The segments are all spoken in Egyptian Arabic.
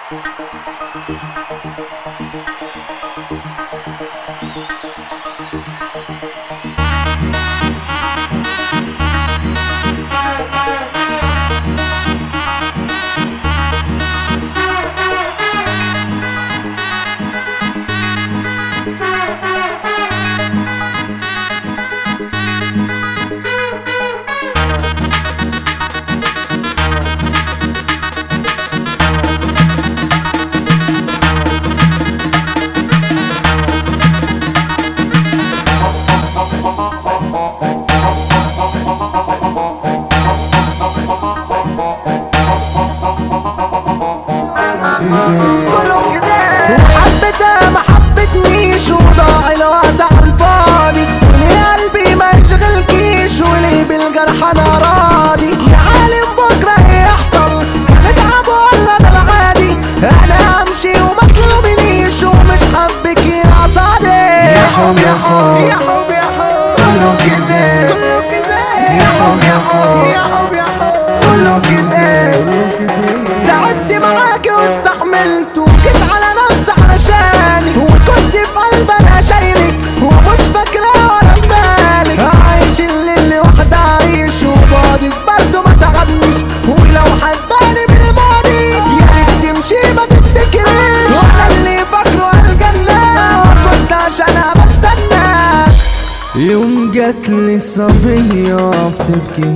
وحبتها ما حبتنيش وضاع الوقت على الفاضي وليه قلبي ما يشغلكيش وليه بالجرح انا راضي يا عالم بكره ايه يحصل هنتعب ولا ده العادي انا همشي وما تلومنيش ومش حبك يا صادق يا حب يا حب يا حب يا حب كله كذاب كله كذاب يا حب يا حب يا حب يا حب كله كذاب تعبت معاكي واستحملت وجيت على نفسي علشانك وكنت في قلبي انا شايلك ومش فاكرة ولا بالك عايش الليل لوحدي عايش وبعدي في برده ما تعبنيش ولو حاسباني بالماضي يا ريت تمشي ما تفتكريش وانا اللي فاكره الجنة وكنت عشان بستنى يوم جات لي صبية بتبكي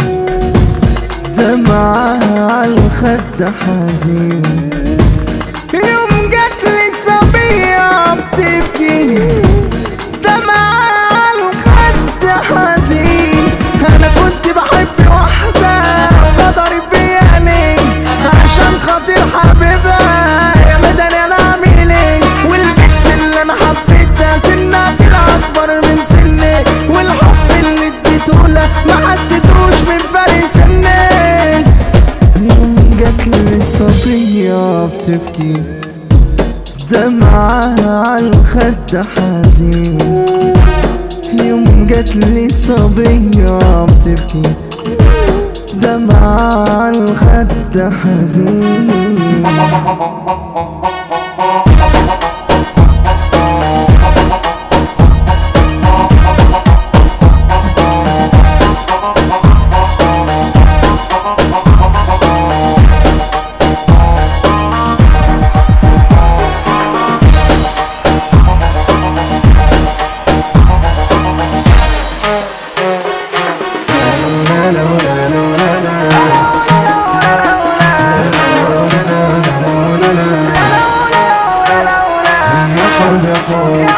دمعة على الخد حزين يوم جات لي صبية بتبكي دمعة على الخد حزين أنا كنت بحب واحدة غدرت بيا ليه عشان خاطر حبيبها يا مدني أنا أعمل إيه والبنت اللي أنا حبيتها سنها طلع أكبر من سني والحب اللي اديته لها ما حسيتوش من فرق سني يوم جات لي صبية بتبكي دمعة على الخد حزين يوم جات لي صبية بتبكي دمعة على الخد حزين يا حب يا حب